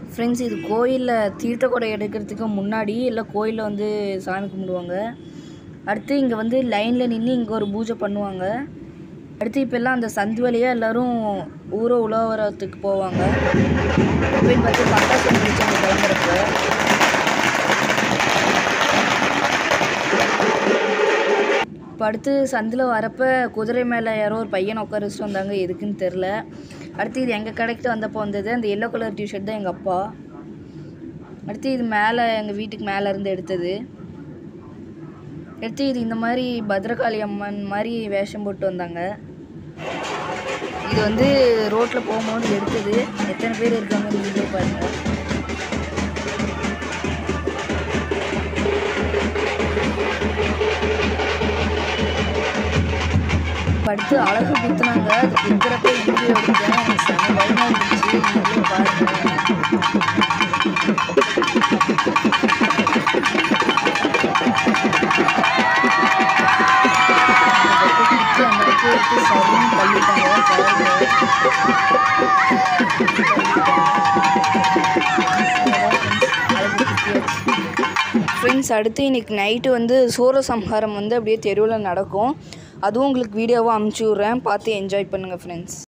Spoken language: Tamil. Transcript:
ஃப்ரெண்ட்ஸ் இது கோயிலில் தீர்த்த குடம் எடுக்கிறதுக்கு முன்னாடி எல்லாம் கோயிலில் வந்து சாமி கும்பிடுவாங்க அடுத்து இங்கே வந்து லைனில் நின்று இங்கே ஒரு பூஜை பண்ணுவாங்க அடுத்து இப்போ எல்லாம் அந்த சந்து வழியாக எல்லோரும் ஊரை உழவரத்துக்கு போவாங்க அப்படின்னு பார்த்து பட்டாசு முடிச்சு அங்கே கிளம்புறப்ப இப்போ அடுத்து சந்தில் வரப்போ குதிரை மேலே யாரோ ஒரு பையனை உட்கார வச்சுட்டு வந்தாங்க எதுக்குன்னு தெரில அடுத்து இது எங்கள் கடைக்கு வந்தப்போ வந்தது அந்த எல்லோ கலர் டிஷர்ட் தான் எங்கள் அப்பா அடுத்து இது மேலே எங்கள் வீட்டுக்கு மேலே இருந்து எடுத்தது அடுத்து இது இந்த மாதிரி பத்ரகாளி அம்மன் மாதிரி வேஷம் போட்டு வந்தாங்க இது வந்து ரோட்டில் போகும்போது எடுத்தது எத்தனை பேர் இருக்காங்க வீடியோ பாருங்கள் படுத்து அழகு குத்துனாங்க அது குத்துறப்ப வீடியோ எடுத்தேன் எனக்கு செம பயமாக இருந்துச்சு நீங்களே பாருங்க குத்தி அந்த இடத்துல எடுத்து சரின்னு தள்ளிட்டாங்க பாருங்க ஃப்ரெண்ட்ஸ் அடுத்து இன்னைக்கு நைட்டு வந்து சூரசம்ஹாரம் வந்து அப்படியே தெருவில் நடக்கும் அதுவும் உங்களுக்கு வீடியோவாக அமுச்சு விட்றேன் பார்த்து என்ஜாய் பண்ணுங்கள் ஃப்ரெண்ட்ஸ்